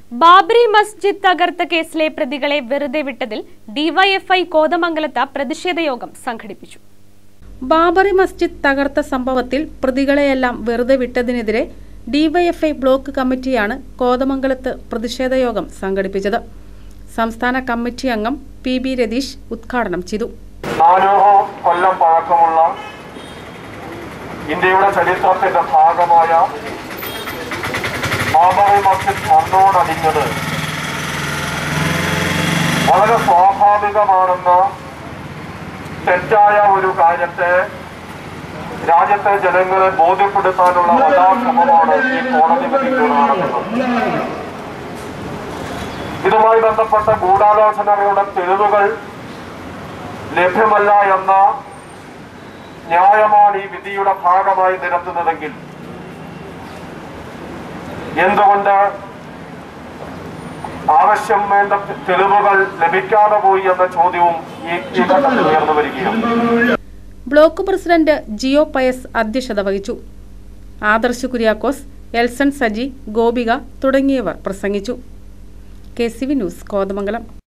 ബാബറി മസ്ജിദ് തകർത്ത കേസിലെ പ്രതികളെ വെറുതെ വിട്ടതിൽ ഡിവൈഎഫ്ഐ കോതമംഗലത്ത് പ്രതിഷേധ യോഗം സംഘടിപ്പിച്ചു ബാബറി മസ്ജിദ് തകർത്ത സംഭവത്തിൽ പ്രതികളെയെല്ലാം വെറുതെ വിട്ടതിനെതിരെ ഡിവൈഎഫ്ഐ ബ്ലോക്ക് കമ്മിറ്റിയാണ് കോതമംഗലത്ത് പ്രതിഷേധ യോഗം സംഘടിപ്പിച്ചത് സംസ്ഥാന കമ്മിറ്റി അംഗം പി ബി രതീഷ് ഉദ്ഘാടനം ചെയ്തു നാനൂറ് കൊല്ലം പഴക്കമുള്ള ഇന്ത്യയുടെ ചരിത്രത്തിന്റെ ഭാഗമായ ബാബറി മസ്ജിദ് മണ്ണോടടിഞ്ഞത് വളരെ സ്വാഭാവികമാണെന്ന തെറ്റായ ഒരു കാര്യത്തെ രാജ്യത്തെ ജനങ്ങളെ ബോധ്യപ്പെടുത്താനുള്ള വല്ലാശ്രമമാണ് ഈ കോടതി വിധിയിലൂടെ നടക്കുന്നത് ഇതുമായി ബന്ധപ്പെട്ട ഗൂഢാലോചനകളുടെ തെളിവുകൾ ലഭ്യമല്ല എന്ന ന്യായമാണ് ഈ വിധിയുടെ ഭാഗമായി നിരത്തുന്നതെങ്കിൽ എന്തുകൊണ്ട് ആവശ്യം വേണ്ട തെളിവുകൾ ലഭിക്കാതെ പോയി എന്ന ചോദ്യവും ഈ ഈ ഘട്ടത്തിൽ ഉയർന്നു വരികയാണ് ബ്ലോക്ക് പ്രസിഡന്റ് ജിയോ പയസ് അധ്യക്ഷത വഹിച്ചു ആദർശ് കുര്യാക്കോസ് എൽസൺ സജി ഗോപിക തുടങ്ങിയവർ പ്രസംഗിച്ചു K C V news Kothamangalam